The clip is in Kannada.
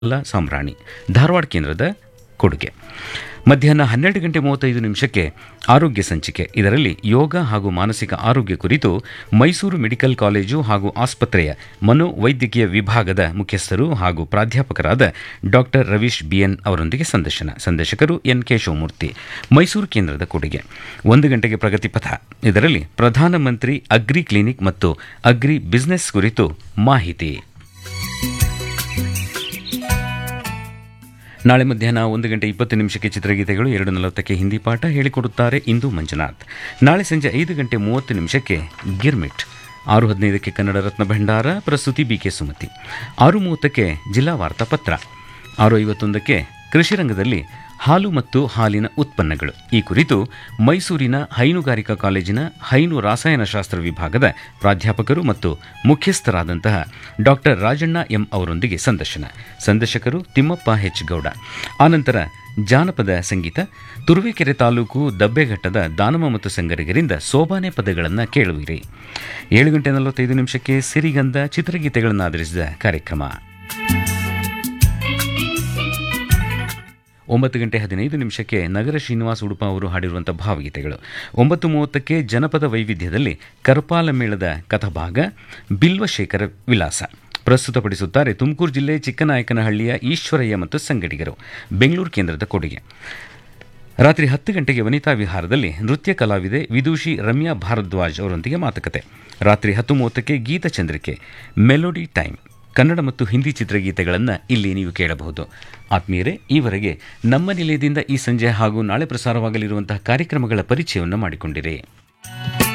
ಅಲ್ಲ ಸಾಮ್ರಾಣಿ ಧಾರವಾಡ ಕೇಂದ್ರದ ಕೊಡುಗೆ ಮಧ್ಯಾಹ್ನ ಹನ್ನೆರಡು ಗಂಟೆ ಮೂವತ್ತೈದು ನಿಮಿಷಕ್ಕೆ ಆರೋಗ್ಯ ಸಂಚಿಕೆ ಇದರಲ್ಲಿ ಯೋಗ ಹಾಗೂ ಮಾನಸಿಕ ಆರೋಗ್ಯ ಕುರಿತು ಮೈಸೂರು ಮೆಡಿಕಲ್ ಕಾಲೇಜು ಹಾಗೂ ಆಸ್ಪತ್ರೆಯ ಮನೋವೈದ್ಯಕೀಯ ವಿಭಾಗದ ಮುಖ್ಯಸ್ಥರು ಹಾಗೂ ಪ್ರಾಧ್ಯಾಪಕರಾದ ಡಾಕ್ಟರ್ ರವೀಶ್ ಬಿಎನ್ ಅವರೊಂದಿಗೆ ಸಂದರ್ಶನ ಸಂದರ್ಶಕರು ಎನ್ ಕೆ ಶಿವಮೂರ್ತಿ ಮೈಸೂರು ಕೇಂದ್ರದ ಕೊಡುಗೆ ಒಂದು ಗಂಟೆಗೆ ಪ್ರಗತಿ ಪಥ ಇದರಲ್ಲಿ ಪ್ರಧಾನಮಂತ್ರಿ ಅಗ್ರಿ ಕ್ಲಿನಿಕ್ ಮತ್ತು ಅಗ್ರಿ ಬಿಸಿನೆಸ್ ಕುರಿತು ಮಾಹಿತಿ ನಾಳೆ ಮಧ್ಯಾಹ್ನ ಒಂದು ಗಂಟೆ ಇಪ್ಪತ್ತು ನಿಮಿಷಕ್ಕೆ ಚಿತ್ರಗೀತೆಗಳು ಎರಡು ನಲವತ್ತಕ್ಕೆ ಹಿಂದಿ ಪಾಠ ಹೇಳಿಕೊಡುತ್ತಾರೆ ಇಂದು ಮಂಜುನಾಥ್ ನಾಳೆ ಸಂಜೆ ಐದು ಗಂಟೆ ಮೂವತ್ತು ನಿಮಿಷಕ್ಕೆ ಗಿರ್ಮಿಟ್ ಆರು ಹದಿನೈದಕ್ಕೆ ಕನ್ನಡ ರತ್ನ ಭಂಡಾರ ಪ್ರಸ್ತುತಿ ಬಿಕೆ ಸುಮತಿ ಆರು ಮೂವತ್ತಕ್ಕೆ ಜಿಲ್ಲಾ ವಾರ್ತಾ ಪತ್ರ ಆರು ಐವತ್ತೊಂದಕ್ಕೆ ಕೃಷಿ ರಂಗದಲ್ಲಿ ಹಾಲು ಮತ್ತು ಹಾಲಿನ ಉತ್ಪನ್ನಗಳು ಈ ಕುರಿತು ಮೈಸೂರಿನ ಹೈನುಗಾರಿಕಾ ಕಾಲೇಜಿನ ಹೈನು ರಾಸಾಯನಶಾಸ್ತ್ರ ವಿಭಾಗದ ಪ್ರಾಧ್ಯಾಪಕರು ಮತ್ತು ಮುಖ್ಯಸ್ಥರಾದಂತಹ ಡಾಕ್ಟರ್ ರಾಜಣ್ಣ ಎಂ ಅವರೊಂದಿಗೆ ಸಂದರ್ಶನ ಸಂದರ್ಶಕರು ತಿಮ್ಮಪ್ಪ ಹೆಚ್ ಗೌಡ ಆನಂತರ ಜಾನಪದ ಸಂಗೀತ ತುರುವೇಕೆರೆ ತಾಲೂಕು ದಬ್ಬೆಘಟ್ಟದ ದಾನಮ ಮತ್ತು ಸಂಗರಿಗರಿಂದ ಸೋಬಾನೆ ಪದಗಳನ್ನು ಕೇಳುವಿರಿ ಏಳು ಗಂಟೆ ನಲವತ್ತೈದು ನಿಮಿಷಕ್ಕೆ ಸಿರಿಗಂಧ ಚಿತ್ರಗೀತೆಗಳನ್ನು ಆಧರಿಸಿದ ಕಾರ್ಯಕ್ರಮ ಒಂಬತ್ತು ಗಂಟೆ ಹದಿನೈದು ನಿಮಿಷಕ್ಕೆ ನಗರ ಶ್ರೀನಿವಾಸ್ ಉಡುಪ ಅವರು ಹಾಡಿರುವಂಥ ಭಾವಗೀತೆಗಳು ಒಂಬತ್ತು ಮೂವತ್ತಕ್ಕೆ ಜನಪದ ವೈವಿಧ್ಯದಲ್ಲಿ ಕರಪಾಲ ಮೇಳದ ಕಥಭಾಗ ಬಿಲ್ವಶೇಖರ ವಿಲಾಸ ಪ್ರಸ್ತುತಪಡಿಸುತ್ತಾರೆ ತುಮಕೂರು ಜಿಲ್ಲೆ ಚಿಕ್ಕನಾಯಕನಹಳ್ಳಿಯ ಈಶ್ವರಯ್ಯ ಮತ್ತು ಸಂಗಡಿಗರು ಬೆಂಗಳೂರು ಕೇಂದ್ರದ ಕೊಡುಗೆ ರಾತ್ರಿ ಹತ್ತು ಗಂಟೆಗೆ ವನಿತಾ ವಿಹಾರದಲ್ಲಿ ನೃತ್ಯ ಕಲಾವಿದೆ ವಿದೂಷಿ ರಮ್ಯಾ ಭಾರದ್ವಾಜ್ ಅವರೊಂದಿಗೆ ಮಾತುಕತೆ ರಾತ್ರಿ ಹತ್ತು ಮೂವತ್ತಕ್ಕೆ ಗೀತಚಂದ್ರಿಕೆ ಮೆಲೋಡಿ ಟೈಮ್ ಕನ್ನಡ ಮತ್ತು ಹಿಂದಿ ಚಿತ್ರಗೀತೆಗಳನ್ನು ಇಲ್ಲಿ ನೀವು ಕೇಳಬಹುದು ಆತ್ಮೀಯರೇ ಈವರೆಗೆ ನಮ್ಮ ನಿಲಯದಿಂದ ಈ ಸಂಜೆ ಹಾಗೂ ನಾಳೆ ಪ್ರಸಾರವಾಗಲಿರುವಂತಹ ಕಾರ್ಯಕ್ರಮಗಳ ಪರಿಚಯವನ್ನು ಮಾಡಿಕೊಂಡಿರಿ